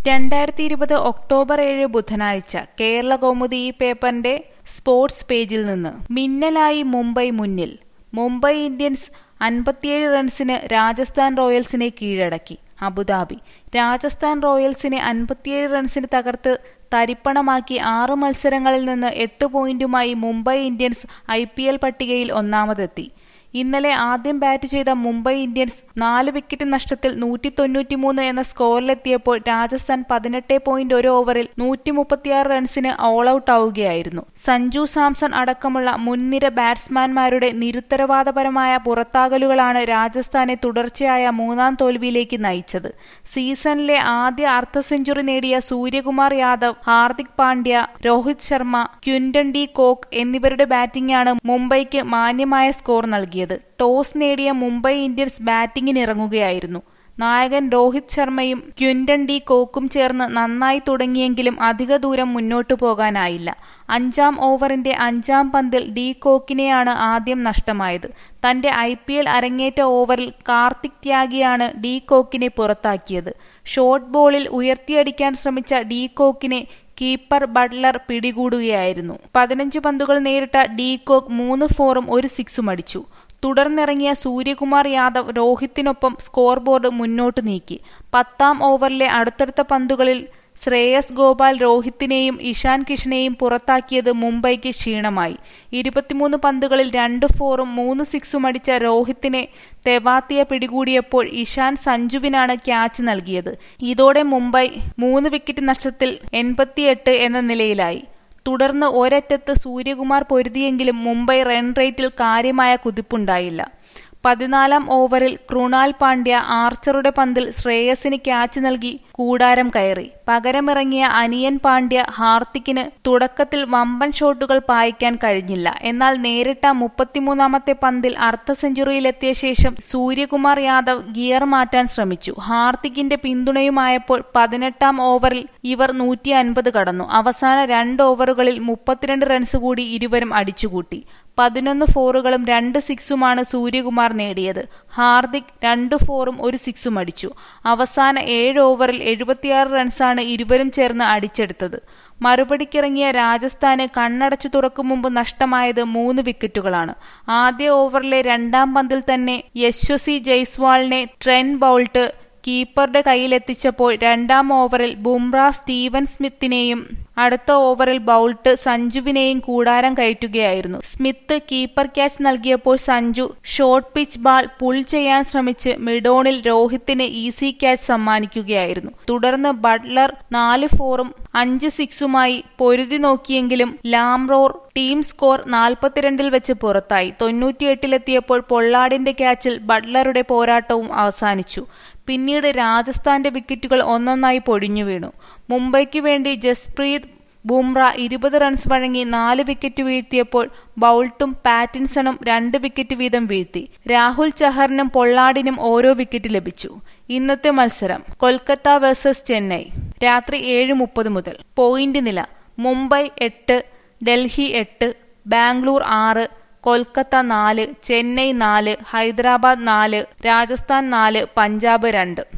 രണ്ടായിരത്തി ഇരുപത് ഒക്ടോബർ ഏഴ് ബുധനാഴ്ച കേരള കൗമുദി ഈ പേപ്പറിന്റെ സ്പോർട്സ് പേജിൽ നിന്ന് മിന്നലായി മുംബൈ മുന്നിൽ മുംബൈ ഇന്ത്യൻസ് അൻപത്തിയേഴ് റൺസിന് രാജസ്ഥാൻ റോയൽസിനെ കീഴടക്കി അബുദാബി രാജസ്ഥാൻ റോയൽസിനെ അൻപത്തിയേഴ് റൺസിന് തകർത്ത് തരിപ്പണമാക്കി ആറ് മത്സരങ്ങളിൽ നിന്ന് എട്ട് പോയിന്റുമായി മുംബൈ ഇന്ത്യൻസ് ഐ പട്ടികയിൽ ഒന്നാമതെത്തി ഇന്നലെ ആദ്യം ബാറ്റ് ചെയ്ത മുംബൈ ഇന്ത്യൻസ് നാല് വിക്കറ്റ് നഷ്ടത്തിൽ നൂറ്റി തൊണ്ണൂറ്റിമൂന്ന് എന്ന സ്കോറിലെത്തിയപ്പോൾ രാജസ്ഥാൻ പതിനെട്ട് പോയിന്റ് ഒരു ഓവറിൽ നൂറ്റി മുപ്പത്തിയാറ് റൺസിന് ഓൾ ഔട്ട് ആവുകയായിരുന്നു സഞ്ജു സാംസൺ അടക്കമുള്ള മുൻനിര ബാറ്റ്സ്മാൻമാരുടെ നിരുത്തരവാദപരമായ പുറത്താകലുകളാണ് രാജസ്ഥാനെ തുടർച്ചയായ മൂന്നാം തോൽവിയിലേക്ക് നയിച്ചത് സീസണിലെ ആദ്യ അർദ്ധ സെഞ്ചുറി നേടിയ Suryakumar Yadav Hardik Pandya Rohit Sharma Quinton de Kock എന്നിവരുടെ ബാറ്റിംഗാണ് മുംബൈക്ക് മാന്യമായ സ്കോർ നൽകിയത് ടോസ് നേടിയ മുംബൈ ഇന്ത്യൻസ് ബാറ്റിംഗിനിറങ്ങുകയായിരുന്നു നായകൻ രോഹിത് ശർമ്മയും ക്വിന്റൺ ഡി കോക്കും ചേർന്ന് നന്നായി തുടങ്ങിയെങ്കിലും അധിക ദൂരം മുന്നോട്ടു പോകാനായില്ല അഞ്ചാം ഓവറിന്റെ അഞ്ചാം പന്തിൽ ഡി കോക്കിനെയാണ് ആദ്യം നഷ്ടമായത് തന്റെ ഐ പി എൽ അരങ്ങേറ്റ ഓവറിൽ കാർത്തിക് ത്യാഗിയാണ് ഡി കോക്കിനെ പുറത്താക്കിയത് ഷോർട്ട് ബോളിൽ ഉയർത്തിയടിക്കാൻ ശ്രമിച്ച ഡി കോക്കിനെ കീപ്പർ ബട്ട്ലർ പിടികൂടുകയായിരുന്നു പതിനഞ്ച് പന്തുകൾ നേരിട്ട ഡി കോക്ക് മൂന്ന് ഫോറും ഒരു സിക്സും അടിച്ചു തുടർന്നിറങ്ങിയ സൂര്യകുമാർ യാദവ് രോഹിത്തിനൊപ്പം സ്കോർ ബോർഡ് മുന്നോട്ട് നീക്കി പത്താം ഓവറിലെ അടുത്തടുത്ത പന്തുകളിൽ ശ്രേയസ് ഗോപാൽ രോഹിത്തിനെയും ഇഷാൻ കിഷനെയും പുറത്താക്കിയത് മുംബൈക്ക് ക്ഷീണമായി ഇരുപത്തിമൂന്ന് പന്തുകളിൽ രണ്ട് ഫോറും മൂന്ന് സിക്സും അടിച്ച രോഹിത്തിനെ തെവാത്തിയ പിടികൂടിയപ്പോൾ ഇഷാൻ സഞ്ജുവിനാണ് ക്യാച്ച് നൽകിയത് ഇതോടെ മുംബൈ മൂന്ന് വിക്കറ്റ് നഷ്ടത്തിൽ എൺപത്തിയെട്ട് എന്ന നിലയിലായി തുടർന്ന് ഒരറ്റത്ത് സൂര്യകുമാർ പൊരുതിയെങ്കിലും മുംബൈ റൺ റേറ്റിൽ കാര്യമായ കുതിപ്പുണ്ടായില്ല പതിനാലാം ഓവറിൽ കൃണാൽ പാണ്ഡ്യ ആർച്ചറുടെ പന്തിൽ ശ്രേയസിന് ക്യാച്ച് നൽകി കൂടാരം കയറി പകരമിറങ്ങിയ അനിയൻ പാണ്ഡ്യ ഹാർദിക്കിന് തുടക്കത്തിൽ വമ്പൻ ഷോട്ടുകൾ പായിക്കാൻ കഴിഞ്ഞില്ല എന്നാൽ നേരിട്ട മുപ്പത്തിമൂന്നാമത്തെ പന്തിൽ അർദ്ധ സെഞ്ചുറിയിലെത്തിയ ശേഷം സൂര്യകുമാർ യാദവ് ഗിയർ മാറ്റാൻ ശ്രമിച്ചു ഹാർദിക്കിന്റെ പിന്തുണയുമായപ്പോൾ പതിനെട്ടാം ഓവറിൽ ഇവർ നൂറ്റി അൻപത് കടന്നു അവസാന രണ്ട് ഓവറുകളിൽ മുപ്പത്തിരണ്ട് റൺസ് കൂടി ഇരുവരും അടിച്ചുകൂട്ടി പതിനൊന്ന് ഫോറുകളും രണ്ട് സിക്സുമാണ് സൂര്യകുമാർ നേടിയത് ഹാർദിക് രണ്ട് ഫോറും ഒരു സിക്സും അടിച്ചു അവസാന ഏഴ് ഓവറിൽ എഴുപത്തിയാറ് റൺസാണ് ഇരുവരും ചേർന്ന് അടിച്ചെടുത്തത് മറുപടിക്കിറങ്ങിയ രാജസ്ഥാന് കണ്ണടച്ചു തുറക്കും മുമ്പ് നഷ്ടമായത് മൂന്ന് വിക്കറ്റുകളാണ് ആദ്യ ഓവറിലെ രണ്ടാം പന്തിൽ തന്നെ യശ്വസി ജയ്സ്വാളിനെ ട്രെൻ ബൌൾട്ട് കീപ്പറുടെ കയ്യിലെത്തിച്ചപ്പോൾ രണ്ടാം ഓവറിൽ ബുംറ സ്റ്റീവൻ സ്മിത്തിനെയും അടുത്ത ഓവറിൽ ബൌൾട്ട് സഞ്ജുവിനെയും കൂടാരം കയറ്റുകയായിരുന്നു സ്മിത്ത് കീപ്പർ ക്യാച്ച് നൽകിയപ്പോൾ Sanju short pitch ball pull ചെയ്യാൻ ശ്രമിച്ച് മിഡോണിൽ രോഹിത്തിന് ഈസി ക്യാച്ച് സമ്മാനിക്കുകയായിരുന്നു തുടർന്ന് ബട്ട്ലർ നാല് ഫോറും അഞ്ച് സിക്സുമായി പൊരുതി നോക്കിയെങ്കിലും ലാംറോർ ടീം സ്കോർ നാൽപ്പത്തിരണ്ടിൽ വെച്ച് പുറത്തായി തൊണ്ണൂറ്റിയെട്ടിലെത്തിയപ്പോൾ പൊള്ളാടിന്റെ ക്യാച്ചിൽ ബട്ട്ലറുടെ പോരാട്ടവും അവസാനിച്ചു പിന്നീട് രാജസ്ഥാന്റെ വിക്കറ്റുകൾ ഒന്നൊന്നായി പൊടിഞ്ഞു വീണു മുംബൈക്ക് വേണ്ടി ജസ്പ്രീത് ബുംറ ഇരുപത് റൺസ് വഴങ്ങി നാല് വിക്കറ്റ് വീഴ്ത്തിയപ്പോൾ ബൌൾട്ടും പാറ്റിൻസണും രണ്ട് വിക്കറ്റ് വീതം വീഴ്ത്തി രാഹുൽ ചഹറിനും പൊള്ളാടിനും ഓരോ വിക്കറ്റ് ലഭിച്ചു ഇന്നത്തെ മത്സരം കൊൽക്കത്ത വേഴ്സസ് ചെന്നൈ രാത്രി ഏഴ് മുപ്പത് മുതൽ പോയിന്റ് നില മുംബൈ എട്ട് ഡൽഹി എട്ട് ബാംഗ്ലൂർ ആറ് കൊൽക്കത്ത നാല് ചെന്നൈ നാല് ഹൈദരാബാദ് നാല് രാജസ്ഥാൻ നാല് പഞ്ചാബ് രണ്ട്